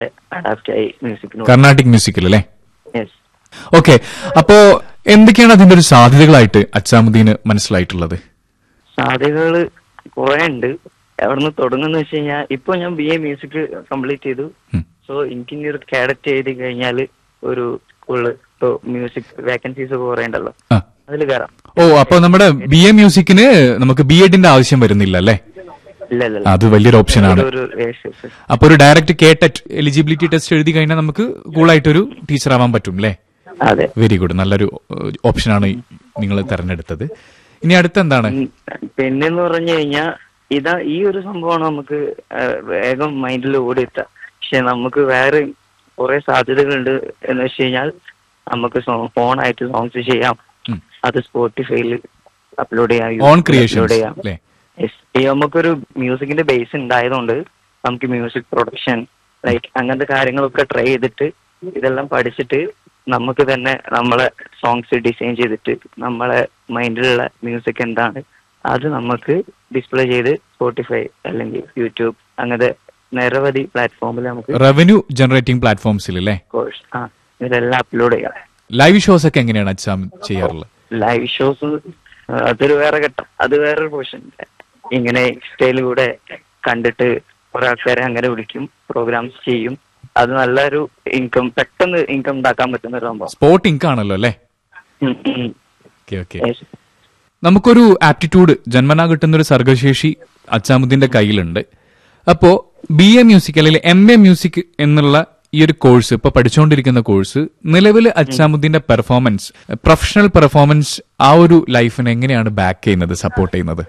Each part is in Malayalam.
അഡാപ്റ്റ് ആയി മ്യൂസിക്കിനോട് കർണാട്ടിക് മ്യൂസിക്കിൽ അല്ലേ യെസ് ഓക്കെ അപ്പോ എന്തൊക്കെയാണ് അതിന്റെ ഒരു സാധ്യതകളായിട്ട് അച്ചാമുദ്ദീന് മനസ്സിലായിട്ടുള്ളത് സാധ്യതകൾ കുറെ ഉണ്ട് എവിടുന്ന് തുടങ്ങുന്ന വെച്ച് കഴിഞ്ഞാൽ ഇപ്പൊ ഞാൻ ബി എ മ്യൂസിക് കംപ്ലീറ്റ് ചെയ്തു ഉം. സോ എനിക്ക് ഇനി ഒരു കാഡറ്റ് എഴുതി കഴിഞ്ഞാൽ ഒരു സ്കൂളിൽ ഇപ്പൊ മ്യൂസിക് വേക്കൻസീസ് ഒക്കെ കുറെ ഉണ്ടല്ലോ ആ. അതിൽ കയറാം ഓ അപ്പൊ നമ്മുടെ ബി എ മ്യൂസിക്കിന് നമുക്ക് ബി എഡിന്റെ ആവശ്യം വരുന്നില്ല അല്ലേ ഇല്ല ഇല്ല അത് വലിയൊരു ഓപ്ഷൻ ആണ് ഒരു yes, yes, yes. അപ്പൊ ഒരു ഡയറക്റ്റ് കേട്ടറ്റ് എലിജിബിലിറ്റി ടെസ്റ്റ് എഴുതി കഴിഞ്ഞാൽ നമുക്ക് കൂളായിട്ടൊരു ടീച്ചർ ആവാൻ പറ്റും അല്ലേ അതെ വെരി ഗുഡ് നല്ലൊരു ഓപ്ഷനാണ് നിങ്ങൾ തെരഞ്ഞെടുത്തത് ഇനി അടുത്ത എന്താണ് ഉം, പിന്നെന്ന് പറഞ്ഞു കഴിഞ്ഞാൽ ഇതാ ഈ ഒരു സംഭവമാണ് നമുക്ക് ആ, വേഗം മൈൻഡിൽ ഓടിയെത്തുക പക്ഷെ നമുക്ക് വേറെ കുറെ സാധ്യതകളുണ്ട് എന്ന് വെച്ച് കഴിഞ്ഞാൽ നമുക്ക് ഫോണായിട്ട് സോങ്സ് ചെയ്യാം ഉം. അത് സ്പോട്ടിഫൈയിൽ അപ്ലോഡ് ചെയ്യാം ഓൺ upload ക്രിയേഷൻസ് ചെയ്യാം അല്ലേ Yes. ഈ നമുക്കൊരു മ്യൂസിക്കിന്റെ ബേസ് ഉണ്ടായതുകൊണ്ട് നമുക്ക് മ്യൂസിക് പ്രൊഡക്ഷൻ ലൈക്ക് അങ്ങനത്തെ കാര്യങ്ങളൊക്കെ ട്രൈ ചെയ്തിട്ട് ഇതെല്ലാം പഠിച്ചിട്ട് നമുക്ക് തന്നെ നമ്മളെ സോങ്സ് ഡിസൈൻ ചെയ്തിട്ട് നമ്മളെ മൈൻഡിലുള്ള മ്യൂസിക് എന്താണ് അത് നമുക്ക് ഡിസ്പ്ലേ ചെയ്ത് സ്പോട്ടിഫൈ അല്ലെങ്കിൽ യൂട്യൂബ് അങ്ങനത്തെ നിരവധി പ്ലാറ്റ്ഫോമിൽ നമുക്ക് റവന്യൂ ജനറേറ്റിംഗ് പ്ലാറ്റ്ഫോംസിൽ അല്ലേ കോഴ്സ് ആ ഇതെല്ലാം അപ്ലോഡ് ചെയ്യാം ലൈവ് ഷോസ് ഒക്കെ എങ്ങനെയാണ് അച്ഛാം ചെയ്യാറുള്ളത് ലൈവ് ഷോസ് അതൊരു വേറെ ഘട്ടം അത് വേറൊരു പോർഷൻ ഇങ്ങനെ ഇൻസ്റ്റയിലൂടെ കണ്ടിട്ട് കുറെ ആൾക്കാരെ അങ്ങനെ വിളിക്കും പ്രോഗ്രാംസ് ചെയ്യും അത് നല്ലൊരു ഇൻകം പെട്ടെന്ന് ഇൻകം ഉണ്ടാക്കാൻ പറ്റുന്ന ഒരു സംഭവം സ്പോട്ട് ഇങ്ക് ആണല്ലോ അല്ലേ ഉം, ഉം. Okay okay Yes. നമുക്കൊരു ആപ്റ്റിറ്റ്യൂഡ് ജന്മനാ കിട്ടുന്ന ഒരു സർഗശേഷി അച്ചാമുദ്ദീന്റെ കയ്യിലുണ്ട് അപ്പോ ബി എ മ്യൂസിക് അല്ലെങ്കിൽ എം എ മ്യൂസിക് എന്നുള്ള ഈ ഒരു കോഴ്സ് ഇപ്പൊ പഠിച്ചുകൊണ്ടിരിക്കുന്ന കോഴ്സ് നിലവിൽ അച്ചാമുദ്ദീന്റെ പെർഫോമൻസ് പ്രൊഫഷണൽ പെർഫോമൻസ് ആ ഒരു ലൈഫിനെ എങ്ങനെയാണ് ബാക്ക് ചെയ്യുന്നത് സപ്പോർട്ട് ചെയ്യുന്നത്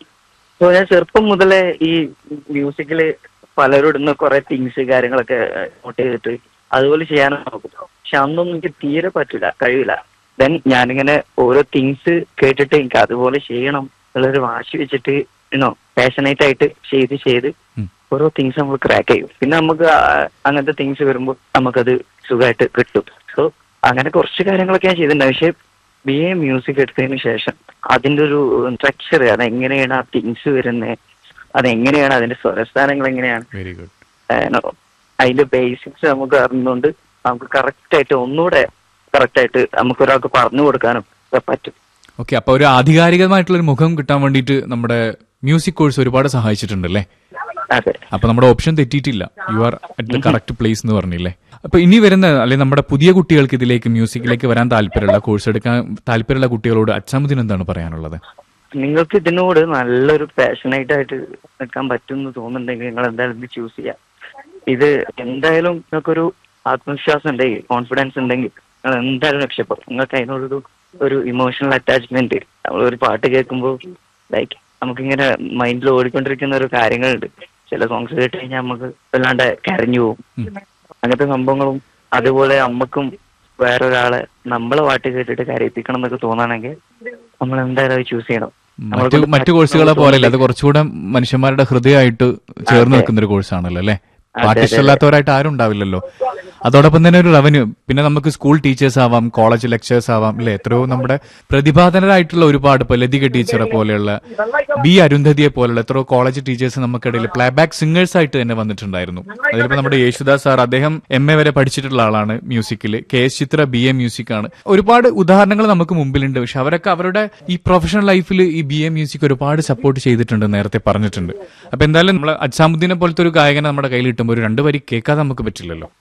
So, ഞാൻ ചെറുപ്പം മുതലേ ഈ മ്യൂസിക്കില് പലരും ഇടുന്ന കുറെ തിങ്സ് കാര്യങ്ങളൊക്കെ നോട്ട് ചെയ്തിട്ട് അതുപോലെ ചെയ്യാനാണ് നോക്കും പക്ഷെ അന്നൊന്നും എനിക്ക് തീരെ പറ്റില്ല കഴിയില്ല ദെൻ ഞാനിങ്ങനെ ഓരോ തിങ്സ് കേട്ടിട്ട് എനിക്ക് അതുപോലെ ചെയ്യണം എന്നുള്ളൊരു വാശി വെച്ചിട്ട് യുനോ പാഷനേറ്റ് ആയിട്ട് ചെയ്ത് ചെയ്ത് ഉം. ഓരോ തിങ്സ് നമ്മൾ ക്രാക്ക് ചെയ്യും പിന്നെ നമുക്ക് ആ- അങ്ങനത്തെ തിങ്സ് വരുമ്പോൾ നമുക്കത് സുഖമായിട്ട് കിട്ടും സോ അങ്ങനെ കുറച്ച് കാര്യങ്ങളൊക്കെ ഞാൻ ചെയ്തിട്ടുണ്ട് പക്ഷെ ബി എ മ്യൂസിക് എടുത്തതിന് ശേഷം അതിന്റെ ഒരു സ്ട്രക്ചർ അതെങ്ങനെയാണ് ആ തിങ്സ് വരുന്നത് അതെങ്ങനെയാണ് അതിന്റെ സ്വരസ്ഥാനങ്ങൾ എങ്ങനെയാണ് വെരി ഗുഡ് ഏഹ് അതിന്റെ ബേസിക്സ് നമുക്ക് അറിഞ്ഞുകൊണ്ട് നമുക്ക് കറക്റ്റ് ആയിട്ട് ഒന്നുകൂടെ കറക്റ്റ് ആയിട്ട് നമുക്ക് ഒരാൾക്ക് പറഞ്ഞു കൊടുക്കാനും ഒക്കെ പറ്റും ഓക്കെ അപ്പൊ ഒരു ആധികാരികമായിട്ടുള്ള ഒരു മുഖം കിട്ടാൻ വേണ്ടിയിട്ട് നമ്മുടെ മ്യൂസിക് കോഴ്സ് ഒരുപാട് സഹായിച്ചിട്ടുണ്ട് അല്ലേ അതെ അപ്പൊ നമ്മുടെ ഓപ്ഷൻ തെറ്റിയിട്ടില്ല you are at the correct place എന്ന് പറഞ്ഞില്ലേ അപ്പൊ ഇനി വരുന്ന അല്ലെങ്കിൽ നമ്മുടെ പുതിയ കുട്ടികൾക്ക് ഇതിലേക്ക് മ്യൂസിക്കിലേക്ക് വരാൻ താല്പര്യമുള്ള കോഴ്സ് എടുക്കാൻ താല്പര്യമുള്ള കുട്ടികളോട് അച്ചാമുദ്ദീൻ എന്താണ് പറയാനുള്ളത് നിങ്ങൾക്ക് ഇതിനോട് നല്ലൊരു പാഷനേറ്റ് ആയിട്ട് നിൽക്കാൻ പറ്റും എന്ന് തോന്നുന്നുണ്ടെങ്കിൽ നിങ്ങൾ എന്തായാലും ഇത് ചൂസ് ചെയ്യാം ഇത് എന്തായാലും നിങ്ങൾക്കൊരു ആത്മവിശ്വാസം ഉണ്ടെങ്കിൽ കോൺഫിഡൻസ് ഉണ്ടെങ്കിൽ നിങ്ങൾ എന്തായാലും രക്ഷപ്പെടും നിങ്ങൾക്ക് അതിനോടൊരു ഒരു ഇമോഷണൽ അറ്റാച്ച്മെന്റ് നമ്മൾ ഒരു പാട്ട് കേൾക്കുമ്പോൾ ലൈക്ക് നമുക്കിങ്ങനെ മൈൻഡിൽ ഓടിക്കൊണ്ടിരിക്കുന്ന ഒരു കാര്യങ്ങളുണ്ട് ചില സോങ്സ് കേട്ട് കഴിഞ്ഞാൽ നമുക്ക് വല്ലാണ്ട് കരഞ്ഞു പോകും അങ്ങനത്തെ സംഭവങ്ങളും അതുപോലെ നമുക്കും വേറൊരാളെ നമ്മളെ പാട്ട് കേട്ടിട്ട് കരയിപ്പിക്കണം എന്നൊക്കെ തോന്നുകയാണെങ്കിൽ നമ്മൾ എന്തായാലും അത് ചൂസ് ചെയ്യണം നമ്മളെ മറ്റു കൊണ്ട് മറ്റു കോഴ്സുകളെ പോലെയല്ല അത് കുറച്ചുകൂടെ മനുഷ്യന്മാരുടെ ഹൃദയമായിട്ട് ചേർന്ന് നിൽക്കുന്ന ഒരു കോഴ്സാണല്ലോ അല്ലേ പാട്ട് അതെ. ഇഷ്ടമില്ലാത്തവരായിട്ട് ആരും ഉണ്ടാവില്ലല്ലോ അതോടൊപ്പം തന്നെ ഒരു റവന്യൂ പിന്നെ നമുക്ക് സ്കൂൾ ടീച്ചേഴ്സ് ആവാം കോളേജ് ലെക്ചേഴ്സ് ആവാം അല്ലെ എത്രയോ നമ്മുടെ പ്രതിഭാധനരായിട്ടുള്ള ഒരുപാട് ഇപ്പൊ ലതിക ടീച്ചറെ പോലെയുള്ള ബി അരുന്ധതിയെ പോലെയുള്ള എത്രയോ കോളേജ് ടീച്ചേഴ്സ് നമുക്കിടയിൽ പ്ലേബാക്ക് സിംഗേഴ്സ് ആയിട്ട് തന്നെ വന്നിട്ടുണ്ടായിരുന്നു അതിലിപ്പോ നമ്മുടെ യേശുദാസ് സാർ അദ്ദേഹം എം എ വരെ പഠിച്ചിട്ടുള്ള ആളാണ് മ്യൂസിക്കിൽ K S Chithra B A music ആണ് ഒരുപാട് ഉദാഹരണങ്ങൾ നമുക്ക് മുമ്പിലുണ്ട് പക്ഷെ അവരൊക്കെ അവരുടെ ഈ പ്രൊഫഷണൽ ലൈഫിൽ ഈ ബി എ മ്യൂസിക് ഒരുപാട് സപ്പോർട്ട് ചെയ്തിട്ടുണ്ട് നേരത്തെ പറഞ്ഞിട്ടുണ്ട് അപ്പൊ എന്തായാലും നമ്മൾ അച്ചാമുദ്ദീനെ പോലത്തെ ഒരു ഗായകനെ നമ്മുടെ കയ്യിൽ കിട്ടുമ്പോൾ ഒരു രണ്ട് വരി കേൾക്കാതെ നമുക്ക് പറ്റില്ലല്ലോ